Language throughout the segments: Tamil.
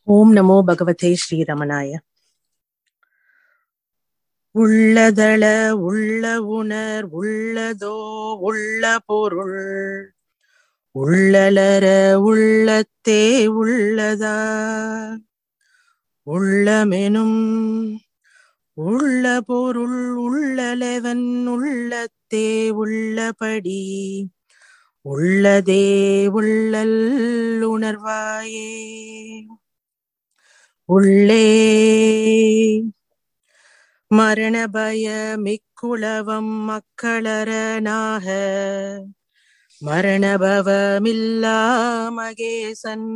ஓம் நமோ பகவதே ஸ்ரீரமணாய உள்ளதள உள்ள உணர் உள்ளதோ உள்ள பொருள் உள்ளலர உள்ளத்தே உள்ளதா உள்ளமெனும் உள்ள பொருள் உள்ளலவன் உள்ளத்தே உள்ளபடி உள்ளதே உள்ளல் உணர்வாயே உள்ளே மரண பய மிக்குளவம் மக்களரனாக மரணபவமில்லா மகேசன்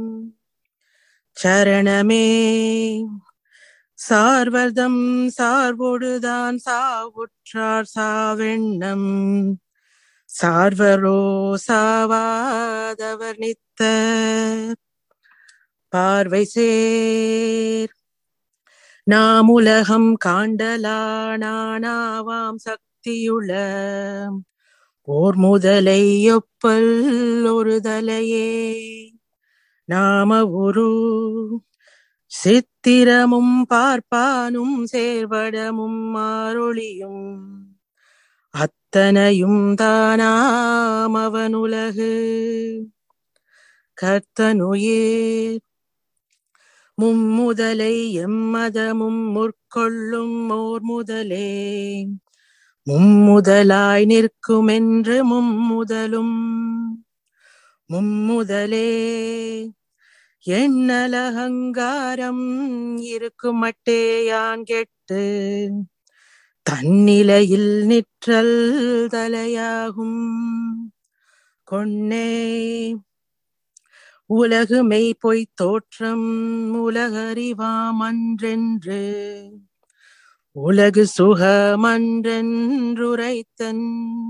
சரணமே சார்வதம் சார்பொடுதான் சாவுற்றார் சாவெண்ணம் சார்வரோ சாவாதவர் நித்த பார்வை சேர் நாம் உலகம் காண்டலானாவாம் சக்தியுள ஓர் முதலை ஒப்பல் ஒரு தலையே நாம ஒரு சித்திரமும் பார்ப்பானும் சேர்வடமும் மாரொளியும் அத்தனையும் தானாம் அவனுலகு கர்த்தனுயிர் மும்முதலை எம்மதமும் முற்கொள்ளும் ஓர் முதலே மும்முதலாய் நிற்குமென்று மும்முதலும் மும்முதலே எண்ணலகங்காரம் இருக்கும் மட்டே யான் கெட்டு தன்னிலையில் நிற்றல் தலையாகும் கொன்னே உலகு மெய் பொய்த் தோற்றம் உலகறிவாமன்றென்று உலகு சுகமன்றென்றுரைத்தன்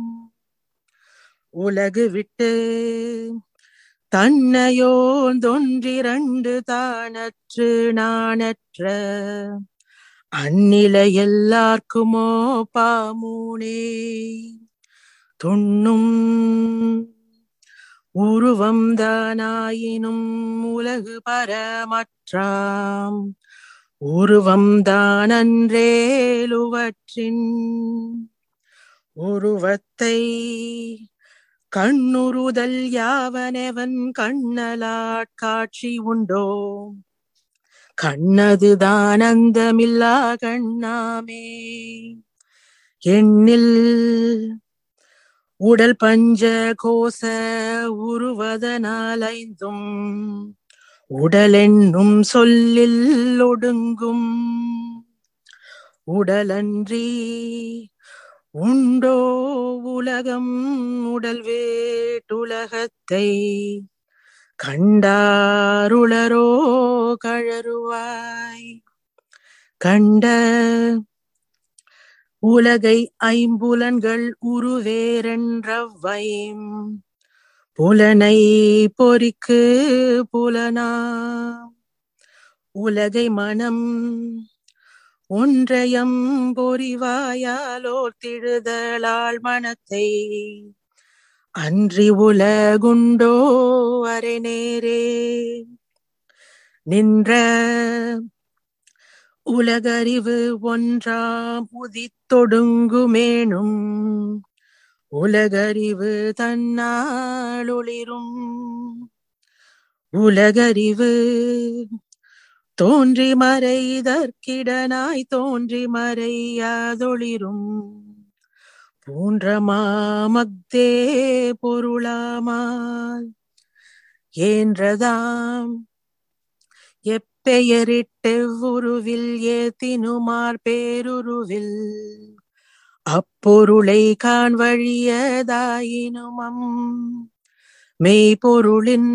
உலகு விட்டு தன்னையோந்தொன்றிரண்டு தானற்று நானற்ற அந்நிலை எல்லார்க்குமோ பாமூனே துண்ணும் உருவம் தானாயினும் உலகு பரமற்றாம் உருவம் தானன்றேலுவற்றின் உருவத்தை கண்ணுறுதல் யாவனவன் கண்ணலாட் காட்சி உண்டோ கண்ணதுதான் அந்தமில்லா கண்ணாமே எண்ணில் உடல் பஞ்ச கோச உருவதனால் ஐந்தும் உடலென்னும் சொல்லில் ஒடுங்கும் உடலன்றி உண்டோ உலகம் உடல் வேட்டுலகத்தை கண்டாருளரோ கழறுவாய் கண்ட உலகை ஐம்புலன்கள் உருவேரென்றவைம் புலனை பொறிக்கு புலனா உலகை மனம் ஒன்றையம் பொறிவாயாலோர் திழுதலால் மனத்தை அன்றி உலகுண்டோ அரை நேரே நின்ற உலகறிவு ஒன்றாம் உதித்தொடுங்குமேனும் உலகறிவு தன்னால் ஒளிரும் உலகறிவு தோன்றி மறைதற்கிடனாய் தோன்றி மறையாதொளிரும் பூன்றமாமக்தே பொருளாமால் ஏன்றதாம் எப்பெயரிட்டெவ்வுருவில் ஏத்தினுமார் பேருருவில் அப்பொருளை காண்வழியதாயினுமம் மெய்ப்பொருளின்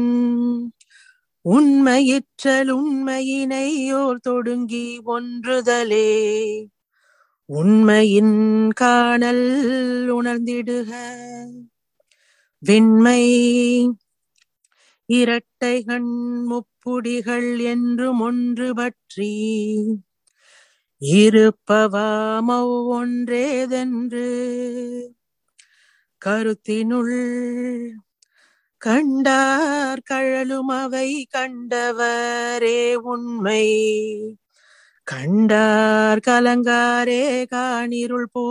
உண்மையிற்றல் உண்மையினையோர் தொடுங்கி ஒன்றுதலே உண்மையின் காணல் உணர்ந்திடுக வெண்மை இரட்டைகண் முப்புடிகள் என்றும் ஒன்று பற்றி இருப்பவாமவ் ஒன்றேதென்று கருத்தினுள் கண்டார் கழலும் அவை கண்டவரே உண்மை கண்டார் கலங்காரே காணிருள் போ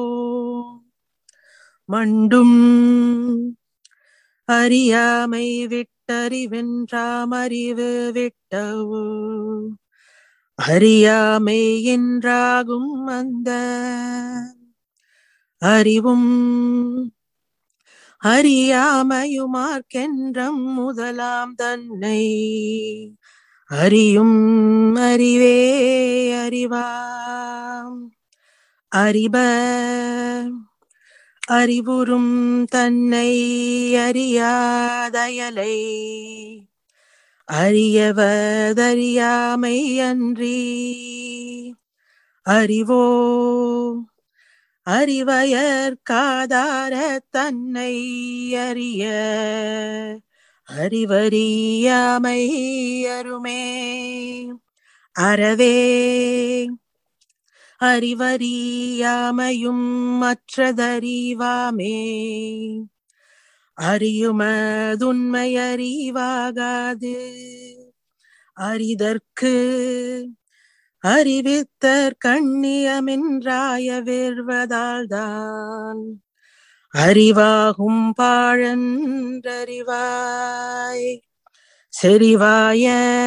மண்டும் அறியாமை விட்டறிவென்றாம் அறிவு விட்டவோ அறியாமை என்றாகும் அந்த அறிவும் அறியாமையுமார்க்கென்றம் முதலாம் தன்னை அறியும் அறிவே அறிவாம் அறிப அறிவுறும் தன்னை அறியாதயலை அறியவதறியாமை அன்றி அறிவோ அறிவயற்காதார தன்னை அறிய அறிவறியாமை அருமே அறவே அறிவறியாமையும் மற்றதறிவாமே அறியுமதுண்மை அறிவாகாது அறிதற்கு அறிவித்தற் கண்ணியமென்றாய வேர்வதால்தான் அறிவாகும் பாழன்றறிவாய் செறிவாய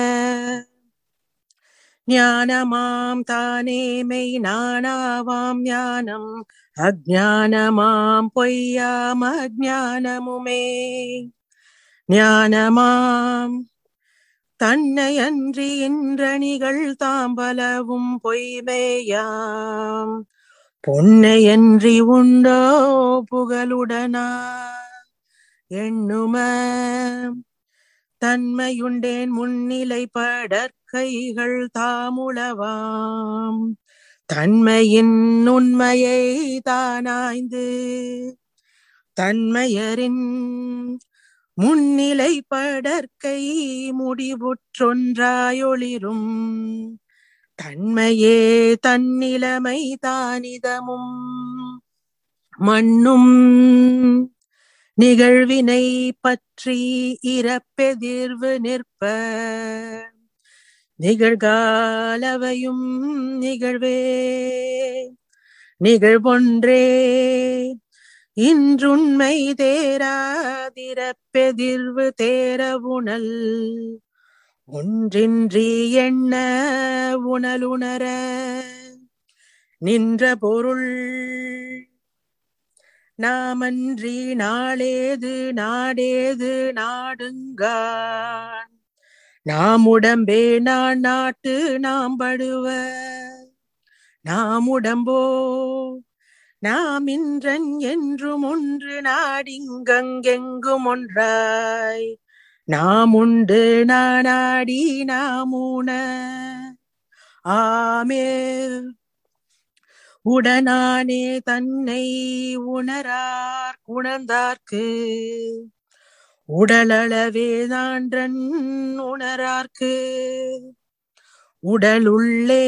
ஞானமாம் தானேமை நானாவாம் ஞானம் அஜானமாம் பொய்யாம் அஜானமுமே ஞானமாம் தன்னை அன்றி இன்றணிகள் தாம்பலவும் பொய்மேயாம் பொன்னையன்றி உண்டோ புகழுடனா எண்ணும தன்மையுண்டேன் முன்னிலை படற்கைகள் தாமுளவாம் தன்மையின் உண்மையை தானாய்ந்து தன்மையரின் முன்னிலை படற்கை முடிவுற்றொன்றாயொளிரும் தன்மையே தன்னிலைமை தானிதமும் மண்ணும் நிகழ்வினை பற்றி இறப்பெதிர்வு நிற்ப நிகழ்காலவையும் நிகழ்வே நிகழ்வொன்றே இன்றுண்மை தேராதிரப்பெதிர்வு தேரவுணல் ஒன்றின்றி எண்ண உணலுணர நின்ற பொருள் நாமன்றி நாளேது நாடேது நாடுங்கான் நாம் உடம்பே நான் நாட்டு நாம் படுவ நாம் உடம்போ நாம் இன்றன் என்றும் ஒன்று நாடிங்கெங்கும் ஒன்றாய் நாம் உண்டு நானாடி நாம் உண ஆமே உடனானே தன்னை உணரார் உணர்ந்தார்க்கு உடலளவே தான்றன் உணரார்க்கு உடலுள்ளே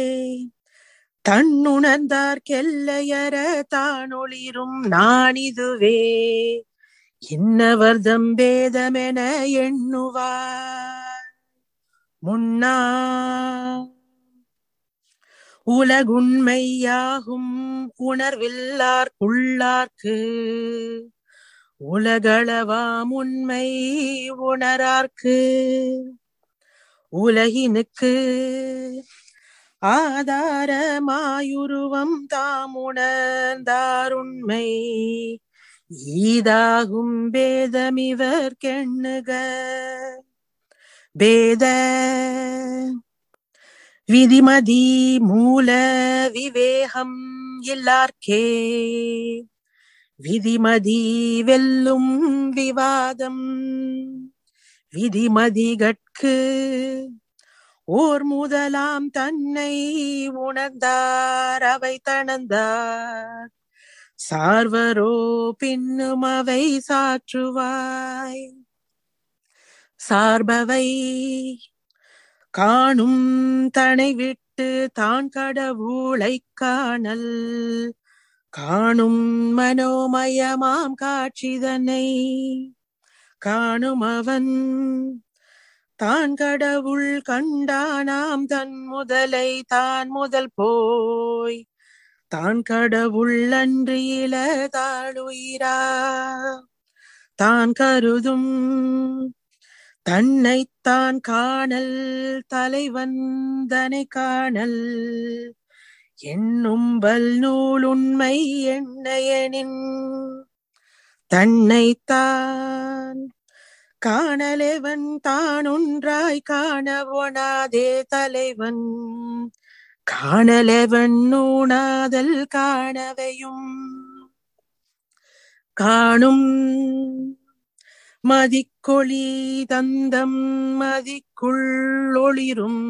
தன்னுணர்ந்தார்க்கெல்லையற தானொளிரும் நானிதுவே இன்னவர்தம் வேதமென எண்ணுவார் முன்னா உலகுண்மையாகும் உணர்வில்லார் உள்ளார்க்கு உலகளவாம் உண்மை உணரார்க்கு உலகினுக்கு ஆதாரமாயுருவம் தாமுணர்ந்தாருண்மை ஈதாகும் பேதமிவர் கெண்ணுக பேத விதிமதி மூல விவேகம் இல்லார்க்கே விதிமதி வெல்லும் விவாதம் விதிமதிகட்கு ஓர் முதலாம் தன்னை உணர்ந்தார் அவை தணந்தார் சார்வரோ பின்னும் அவை சாற்றுவாய் சார்பவை காணும் தனை விட்டு தான் கடவுளை காணல் காணும் மனோமயமாம் காட்சிதனை காணும் அவன் தான் கடவுள் கண்டானாம் தன் முதலை தான் முதல் போய் தான் கடவுள் அன்று இல தாழுயிரா தான் கருதும் தன்னைத்தான் காணல் தலைவன் தனை காணல் எண்ணும்பல் நூல் உண்மை எண்ணையனின் தன்னைத்தான் காணலேவன் தான் ஒன்றாய் காணவொணாதே தலைவன் காணலவன் நூணாதல் காணவையும் காணும் மதிக்கொளி தந்தம் மதிக்குள் ஒளிரும்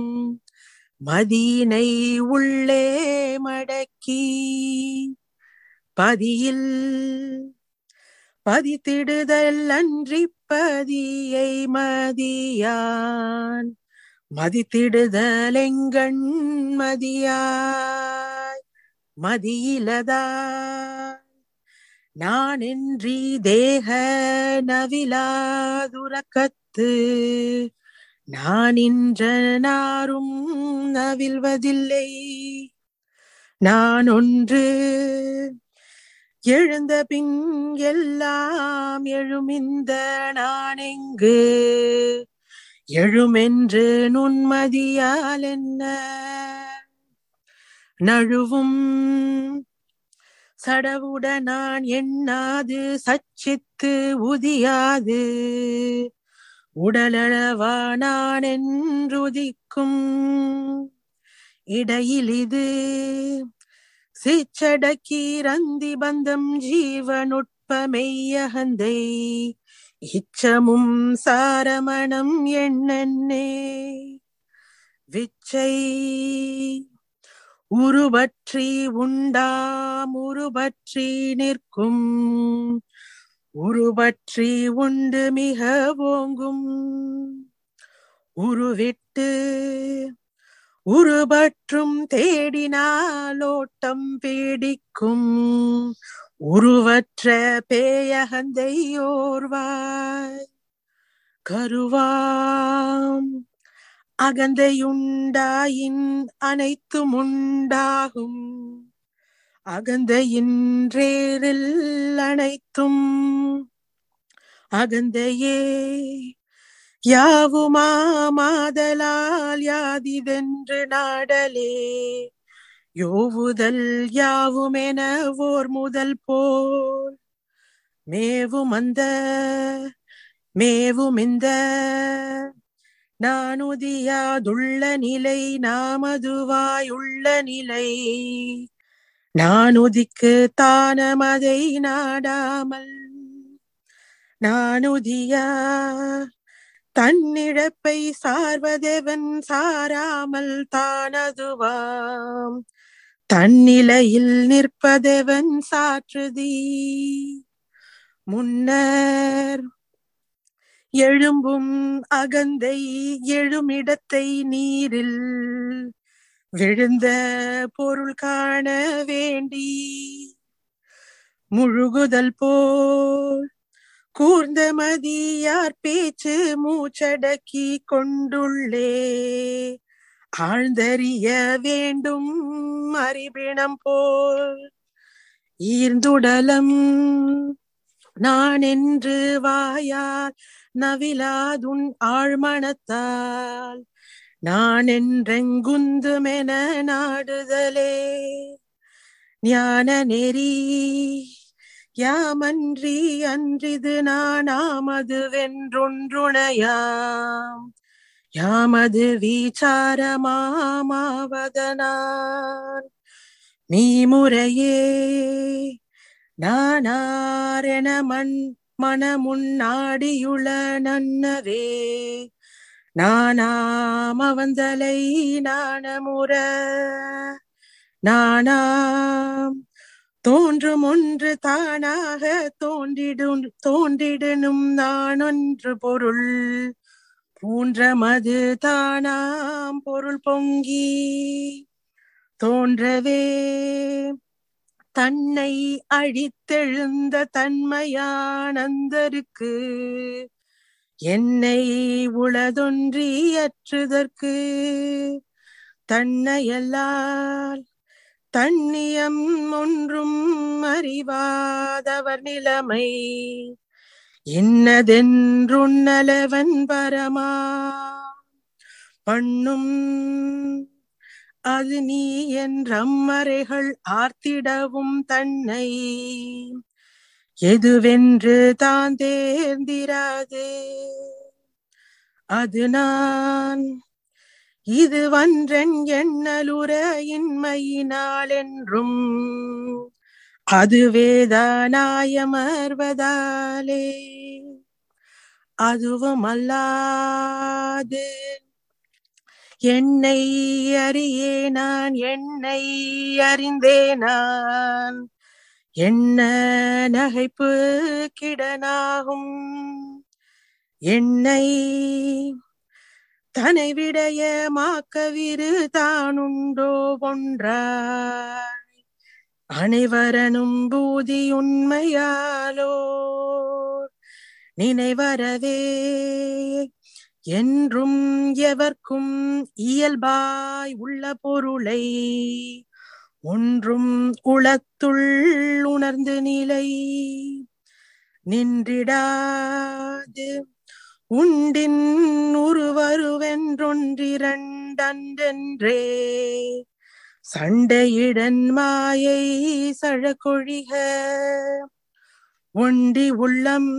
மதியினை உள்ளே மடக்கி பதியில் பதித்திடுதல் அன்றி பதியை மதியான் மதித்திடுதல் எங்கண் மதியாய் மதியிலதாய் நான் என்றி தேக நவிலாதுரக்கத்து நான் இன்ற நாரும் நவில்வதில்லை நான் ஒன்று எழுந்த பின் எல்லாம் எழுமிந்த நான் எங்கு எழுமென்று நுண்மதியால் என்ன நழுவும் சடவுட நான் எண்ணாது சச்சித்து உதியாது உடலளவா நான் என்றுதிக்கும் இடையில் இது சிச்சடக்கி ரந்தி பந்தம் ஜீவனுட்பமெய்யகந்தை இச்சமும் சாரமணம் எண்ணென்னே விச்சை உருவற்றி உண்டாம் உருவற்றி நிற்கும் உருவற்றி உண்டு மிக ஓங்கும் உருவிட்டு உருவற்றும் தேடினாலோட்டம் பீடிக்கும் உருவற்ற பேயகந்தை ஓர்வாய் கருவாம் அகந்தையுண்டாயின் அனைத்தும் உண்டாகும் அகந்தையின்றேரில் அனைத்தும் அகந்தையே யாவுமாமாதலால் யாதிதென்று நாடலே யோவுதல் யாவுமென ஓர் முதல் போல் மேவும் அந்த மேவும் இந்த நானுதியாதுள்ள நிலை நாமதுவாயுள்ள நிலை நானுதிக்கு தானமதை நாடாமல் நானுதியா தன்னிழப்பை சார்வதெவன் சாராமல் தானதுவாம் தன்னிலையில் நிற்பதெவன் சாற்றுதி முன்னர் எழும்பும் அகந்தை எழுமிடத்தை நீரில் விழுந்த பொருள் காண வேண்டி முழுகுதல் போல் கூர்ந்த மதியார் பேச்சு மூச்சடக்கி கொண்டுள்ளே ஆழ்ந்தறிய வேண்டும் அறிவினம் போல் ஈர்ந்துடலம் நான் என்று வாயால் நவிலாதுன் ஆழ்மனத்தால் நான் என்றெங்குந்துமென நாடுதலே ஞான நெறி யாமன்றி அன்றிது நானாமது வென்றொன்றுணையாம் யாமது வீச்சாரமாமாவதனான் மீமுறையே நானாரென மண் மனமுன்னாடியுள நன்னவே நானாமவந்தலை நாணமுற நானாம் தோன்றும் ஒன்று தானாக தோன்றிடும் தோன்றிடனும் நான் ஒன்று பொருள் பூன்றமது தானாம் பொருள் பொங்கி தோன்றவே தன்னை அழித்தெழுந்த தன்மையானந்தருக்கு என்னை உளதொன்றியற்றுதற்கு தன்னையல்லால் தன்னியம் ஒன்றும் அறிவாதவர் நிலைமை இன்னதென்றுண்ணலவன் பரமா பண்ணும் அது நீ என்றம்மறைகள் ஆர்த்திடவும் தன்னை எதுவென்று தான் தேர்ந்திராது அது நான் இது வன்றன் எண்ணலுற இன்மையினால் என்றும் அது வேதநாயமர்வதாலே அதுவும் அல்லாது என்னை அறியே நான் என்னை அறிந்தே நான் என்ன நகைப்பு கிடனாகும் என்னை தனை விடைய மாக்கவிரு தானுண்டோ ஒன்றாய் அனைவரனும் பூதி உண்மையாலோ நினைவரவே என்றும் எவர்க்கும் இயல்பாய் உள்ள பொருளை ஒன்றும் உளத்துள் உணர்ந்து நிலை நின்றிடாது உண்டின் உருவருவென்றொன்றிரண்டன்றென்றே சண்டையிடன் மாயை சழக்கொழிக ஒண்டி உள்ளம்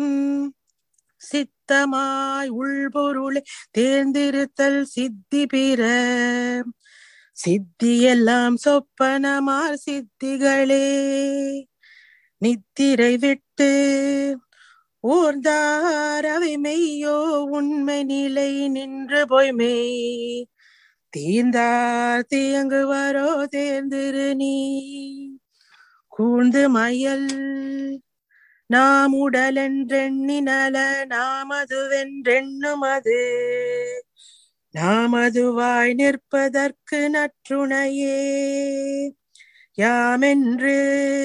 சித்தமாய் உள்பொருளை தேர்ந்திருத்தல் சித்தி பிற சித்தியெல்லாம் சொப்பனமார் சித்திகளே நித்திரை விட்டு ஓர்ந்தார் அவை மெய்யோ உண்மை நிலை நின்று பொய்மை தீர்ந்தார் தீங்குவரோ தேர்ந்திரு நீ கூர்ந்து மயல் நாம் உடலென்றெண்ணினல நாமதுவென்றெண்ணுமது நாமதுவாய் நிற்பதற்கு நற்றுணையே யாமென்று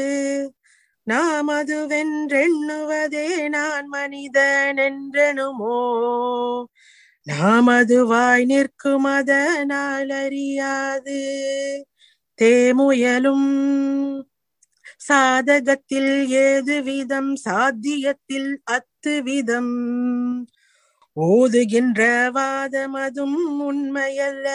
நாமதுவென்றெண்ணுவதே நான் மனிதன் என்றெனுமோ நாமதுவாய் நிற்கும் அதனால் அறியாது தேமுயலும் சாதகத்தில் ஏது விதம் சாத்தியத்தில் அத்து விதம் ஓதுகின்ற வாதமதும் உண்மையல்ல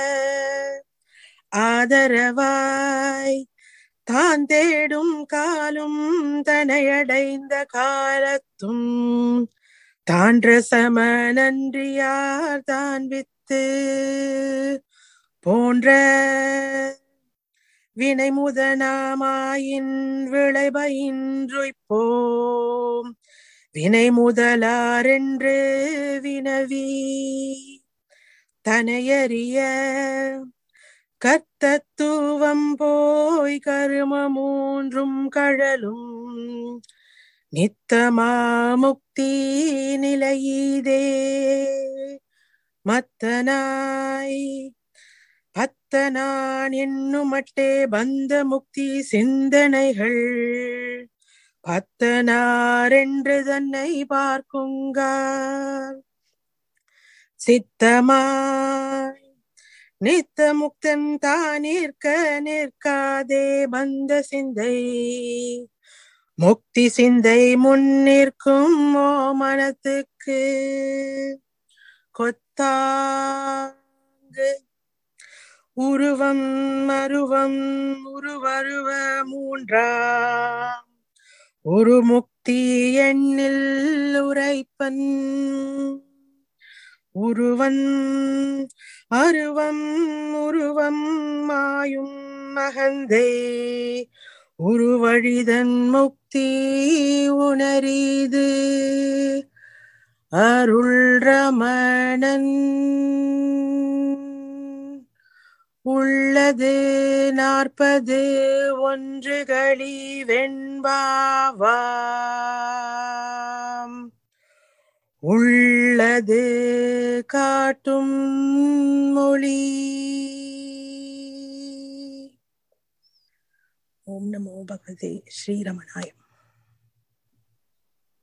ஆதரவாய் தான் தேடும் காலும் தனையடைந்த காலத்தும் தான்ற சமநன்றியார் தான் வித்து போன்ற வினை முதனாமாயின் விளைபயின்றுப்போம் வினை முதலாரென்று வினவி தனையறிய கத்தத்துவம் போய் கரும மூன்றும் கழலும் நித்தமா முக்தி நிலையீதே மத்தனாய் பத்தனான் என்னுமட்டே பந்த முக்தி சிந்தனைகள் பத்தனாரென்று தன்னை பார்க்குங்கார் சித்தமாய் நித்த முக்தன் தான் நிற்க நிற்காதே பந்த சிந்தை முக்தி சிந்தை முன்னிற்கும் ஓ மனத்துக்கு கொத்தாங்கு உருவம் மருவம் உருவருவ மூன்றாம் ஒரு முக்தி எண்ணில் உரைப்பன் உருவன் அருவம் உருவம் மாயும் மகந்தே உருவழிதன் முக்தி உணரிது அருள் ரமணன் உள்ளது நாற்பது ஒன்றுகளி வெண்பாவாம் உள்ளது காட்டும் மொழி ஓம் நமோ பகவதே ஸ்ரீரமணாயம்